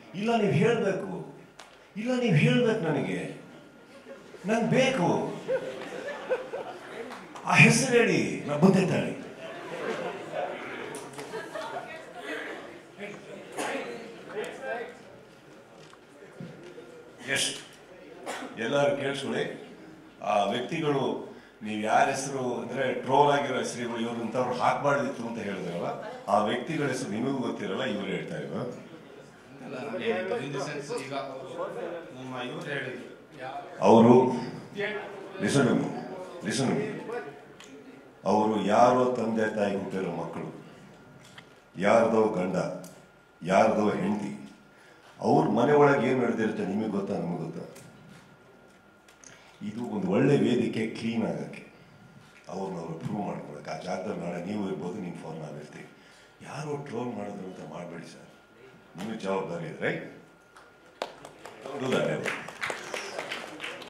ಇಲ್ಲ ನೀವು ಹೇಳಬೇಕು ಇಲ್ಲ ನೀವು ಹೇಳ್ಬೇಕು ನನಗೆ ನಂಗೆ ಬೇಕು ಆ ಹೆಸರು ಹೇಳಿ ನಾ ಬಂದೆ ತಾಳಿ ಎಸ್ ಎಲ್ಲರೂ ಕೇಳಿಸ್ಕೊಳ್ಳಿ ಆ ವ್ಯಕ್ತಿಗಳು ನೀವು ಯಾರ ಹೆಸರು ಅಂದ್ರೆ ಟ್ರೋಲ್ ಆಗಿರೋ ಹೆಸರುಗಳು ಇವ್ರು ಇಂಥವ್ರು ಹಾಕ್ಬಾರ್ದಿತ್ತು ಅಂತ ಹೇಳಿದ್ರಲ್ಲ ಆ ವ್ಯಕ್ತಿಗಳ ಹೆಸರು ನಿಮಗೂ ಗೊತ್ತಿರಲ್ಲ ಇವ್ರು ಹೇಳ್ತಾ ಇಲ್ವಾ ಅಲ್ಲ, in the sense ಈಗ ನಮ್ಮ ಇವ್ರು ಹೇಳಿದ್ರು ಅವರು ಲಿಸನ್ ಲಿಸನ್ ಅವರು ಯಾರೋ ತಂದೆ ತಾಯಿ ಹುಟ್ಟಿರೋ ಮಕ್ಕಳು ಯಾರ್ದೋ ಗಂಡ ಯಾರ್ದೋ ಹೆಂಡತಿ ಅವ್ರ ಮನೆ ಒಳಗೆ ಏನು ನಡೆದಿರುತ್ತೆ ನಿಮಗೆ ಗೊತ್ತಾ ನಮಗೆ ಗೊತ್ತಾ ಇದು ಒಂದು ಒಳ್ಳೆ ವೇದಿಕೆ ಕ್ಲೀನ್ ಆಗಕ್ಕೆ ಅವ್ರನ್ನ ಅವ್ರು ಪ್ರೂವ್ ಮಾಡ್ಕೊಳಕ್ಕೆ ಆ ಜಾಗದಲ್ಲಿ ನಾಳೆ ನೀವು ಇರ್ಬೋದು ನಿಮ್ಮ ಫೋನ್ ನಾವಿರ್ತೀವಿ ಯಾರೋ ಟ್ರೋಲ್ ಮಾಡಿದ್ರು ಅಂತ ಮಾಡಬೇಡಿ ಸರ್ ನಿಮಗೆ ಜವಾಬ್ದಾರಿ ಇದೆ ರೈಟ್